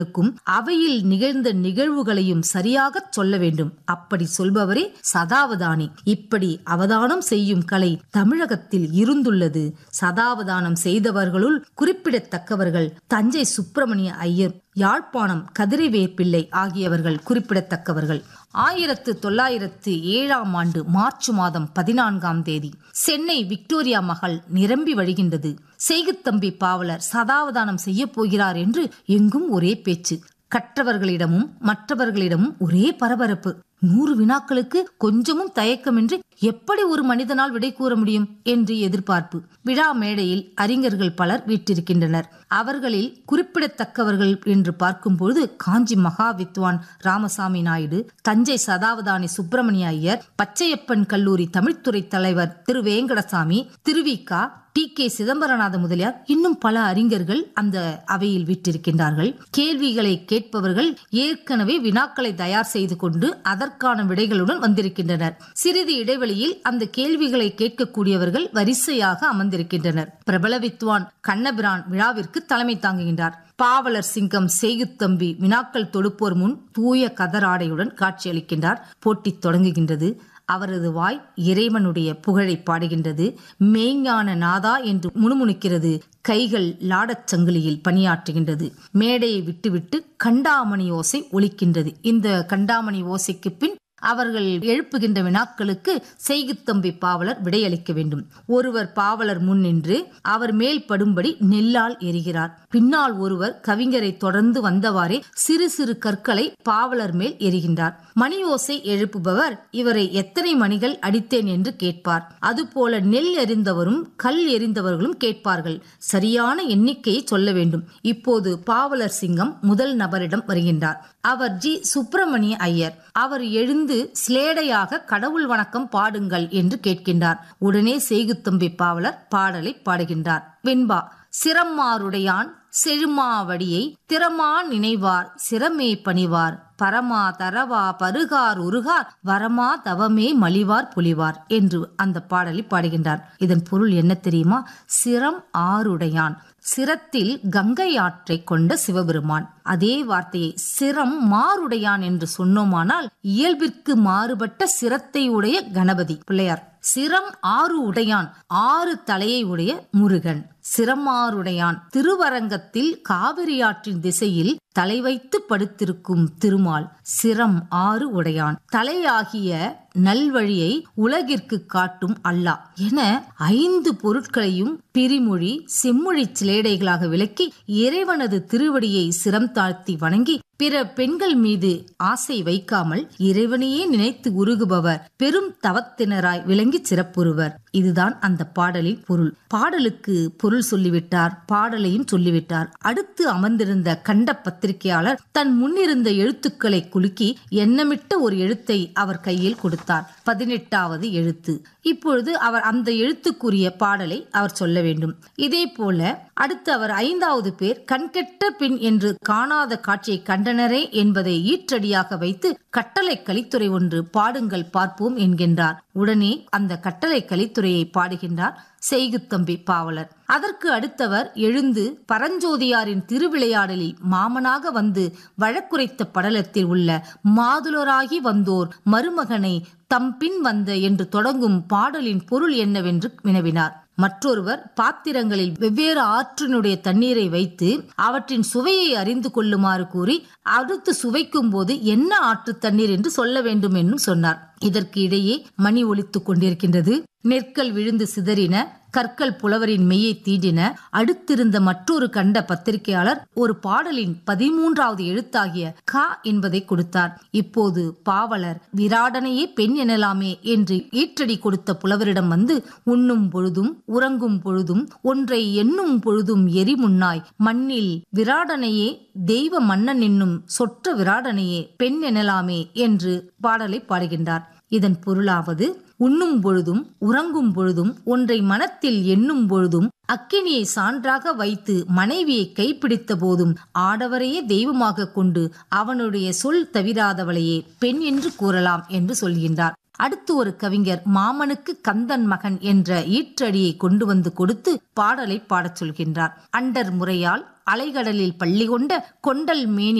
க்கும் அவையில் நிகழ்ந்த நிகழ்வுகளையும் சரியாகச் சொல்ல வேண்டும் அப்படி சொல்பவரே சதாவதானி இப்படி அவதானம் செய்யும் கலை தமிழகத்தில் இருந்துள்ளது சதாவதானம் செய்தவர்களுள் குறிப்பிடத்தக்கவர்கள் தஞ்சை சுப்பிரமணிய ஐயர் யாழ்ப்பாணம் கதிரைவேர் பிள்ளை ஆகியவர்கள் குறிப்பிடத்தக்கவர்கள் ஆயிரத்து தொள்ளாயிரத்து ஏழாம் ஆண்டு மார்ச் மாதம் பதினான்காம் தேதி சென்னை விக்டோரியா மகள் நிரம்பி வழிகின்றது செய்குத்தம்பி பாவலர் சதாவதானம் செய்யப் போகிறார் என்று எங்கும் ஒரே பேச்சு கற்றவர்களிடமும் மற்றவர்களிடமும் ஒரே பரபரப்பு நூறு வினாக்களுக்கு கொஞ்சமும் தயக்கமின்றி எப்படி ஒரு மனிதனால் விடை கூற முடியும் என்று எதிர்பார்ப்பு விழா மேடையில் அறிஞர்கள் பலர் வீற்றிருக்கின்றனர் அவர்களில் குறிப்பிடத்தக்கவர்கள் என்று பார்க்கும்போது காஞ்சி மகா வித்வான் ராமசாமி நாயுடு தஞ்சை சதாவதானி சுப்பிரமணிய ஐயர் பச்சையப்பன் கல்லூரி தமிழ்துறை தலைவர் திரு வேங்கடசாமி திருவிக்கா டி கே சிதம்பரநாத முதலியார் இன்னும் பல அறிஞர்கள் அந்த அவையில் விட்டிருக்கின்றார்கள் கேள்விகளை கேட்பவர்கள் ஏற்கனவே வினாக்களை தயார் செய்து கொண்டு அதற்கான விடைகளுடன் வந்திருக்கின்றனர் சிறிது இடைவெளியில் அந்த கேள்விகளை கேட்கக்கூடியவர்கள் வரிசையாக அமர்ந்திருக்கின்றனர் பிரபல வித்வான் கண்ணபிரான் விழாவிற்கு தலைமை தாங்குகின்றார் பாவலர் சிங்கம் செய்குத்தம்பி வினாக்கள் தொடுப்போர் முன் தூய கதராடையுடன் காட்சியளிக்கின்றார் போட்டி தொடங்குகின்றது அவரது வாய் இறைவனுடைய புகழை பாடுகின்றது மெய்ஞான நாதா என்று முணுமுணுக்கிறது கைகள் லாடச் சங்கிலியில் பணியாற்றுகின்றது மேடையை விட்டுவிட்டு கண்டாமணி ஓசை ஒலிக்கின்றது இந்த கண்டாமணி ஓசைக்கு பின் அவர்கள் எழுப்புகின்ற வினாக்களுக்கு செய்குத்தம்பி பாவலர் விடையளிக்க வேண்டும் ஒருவர் பாவலர் முன் நின்று அவர் மேல் படும்படி நெல்லால் எரிகிறார் பின்னால் ஒருவர் கவிஞரை தொடர்ந்து வந்தவாறே சிறு சிறு கற்களை பாவலர் மேல் எரிகின்றார் மணி ஓசை எழுப்புபவர் இவரை எத்தனை மணிகள் அடித்தேன் என்று கேட்பார் அதுபோல நெல் எறிந்தவரும் கல் எறிந்தவர்களும் கேட்பார்கள் சரியான எண்ணிக்கையை சொல்ல வேண்டும் இப்போது பாவலர் சிங்கம் முதல் நபரிடம் வருகின்றார் அவர் ஜி சுப்பிரமணிய ஐயர் அவர் எழுந்து சிலேடையாக கடவுள் வணக்கம் பாடுங்கள் என்று கேட்கின்றார் உடனே செய்குத்தம்பி பாவலர் பாடலை பாடுகின்றார் வெண்பா சிரம்மாருடையான் செழுமாவடியை திறமா நினைவார் சிரமே பணிவார் பரமா தரவா பருகார் உருகார் வரமா தவமே மலிவார் புலிவார் என்று அந்த பாடலை பாடுகின்றார் இதன் பொருள் என்ன தெரியுமா சிரம் ஆருடையான் சிரத்தில் கங்கை ஆற்றை கொண்ட சிவபெருமான் அதே வார்த்தையை சிரம் மாறுடையான் என்று சொன்னோமானால் இயல்பிற்கு மாறுபட்ட சிரத்தை உடைய கணபதி பிள்ளையார் சிரம் ஆறு உடையான் ஆறு தலையை உடைய முருகன் சிரமாருடையான் திருவரங்கத்தில் காவிரி ஆற்றின் திசையில் தலை வைத்து படுத்திருக்கும் திருமால் சிரம் ஆறு உடையான் தலையாகிய நல்வழியை உலகிற்கு காட்டும் அல்லாஹ் என ஐந்து பொருட்களையும் பிரிமொழி செம்மொழி சிலேடைகளாக விளக்கி இறைவனது திருவடியை சிரம் தாழ்த்தி வணங்கி பிற பெண்கள் மீது ஆசை வைக்காமல் இறைவனையே நினைத்து உருகுபவர் பெரும் தவத்தினராய் விளங்கி சிறப்புறுவர் இதுதான் அந்த பாடலின் பொருள் பாடலுக்கு பொருள் சொல்லிவிட்டார் பாடலையும் சொல்லிவிட்டார் அடுத்து அமர்ந்திருந்த கண்ட பத்திரிகையாளர் தன் முன்னிருந்த எழுத்துக்களை குலுக்கி எண்ணமிட்ட ஒரு எழுத்தை அவர் கையில் கொடுத்தார் பதினெட்டாவது எழுத்து இப்பொழுது அவர் அந்த எழுத்துக்குரிய பாடலை அவர் சொல்ல வேண்டும் இதே போல அடுத்து அவர் ஐந்தாவது பேர் கண்கெட்ட பின் என்று காணாத காட்சியை கண்டனரே என்பதை ஈற்றடியாக வைத்து கட்டளை கலித்துறை ஒன்று பாடுங்கள் பார்ப்போம் என்கின்றார் உடனே அந்த கட்டளை கலித்துறையை பாடுகின்றார் செய்குத்தம்பி பாவலர் அதற்கு அடுத்தவர் எழுந்து பரஞ்சோதியாரின் திருவிளையாடலில் மாமனாக வந்து வழக்குரைத்த படலத்தில் உள்ள மாதுளராகி வந்தோர் மருமகனை தம் பின் வந்த என்று தொடங்கும் பாடலின் பொருள் என்னவென்று வினவினார் மற்றொருவர் பாத்திரங்களில் வெவ்வேறு ஆற்றினுடைய தண்ணீரை வைத்து அவற்றின் சுவையை அறிந்து கொள்ளுமாறு கூறி அடுத்து சுவைக்கும் போது என்ன ஆற்று தண்ணீர் என்று சொல்ல வேண்டும் என்றும் சொன்னார் இதற்கு இடையே மணி ஒலித்துக் கொண்டிருக்கின்றது நெற்கள் விழுந்து சிதறின கற்கள் புலவரின் மெய்யை தீண்டின அடுத்திருந்த மற்றொரு கண்ட பத்திரிகையாளர் ஒரு பாடலின் பதிமூன்றாவது எழுத்தாகிய கா என்பதை கொடுத்தார் இப்போது பாவலர் விராடனையே பெண் எனலாமே என்று ஈற்றடி கொடுத்த புலவரிடம் வந்து உண்ணும் பொழுதும் உறங்கும் பொழுதும் ஒன்றை எண்ணும் பொழுதும் எரிமுன்னாய் மண்ணில் விராடனையே தெய்வ மன்னன் என்னும் சொற்ற விராடனையே பெண் எனலாமே என்று பாடலை பாடுகின்றார் இதன் பொருளாவது உண்ணும் பொழுதும் உறங்கும் பொழுதும் ஒன்றை மனத்தில் எண்ணும் பொழுதும் அக்கினியை சான்றாக வைத்து மனைவியை கைப்பிடித்த போதும் ஆடவரையே தெய்வமாக கொண்டு அவனுடைய சொல் தவிராதவளையே பெண் என்று கூறலாம் என்று சொல்கின்றார் அடுத்து ஒரு கவிஞர் மாமனுக்கு கந்தன் மகன் என்ற ஈற்றடியை கொண்டு வந்து கொடுத்து பாடலை பாடச் சொல்கின்றார் அண்டர் முறையால் அலைகடலில் பள்ளி கொண்ட கொண்டல் மேனி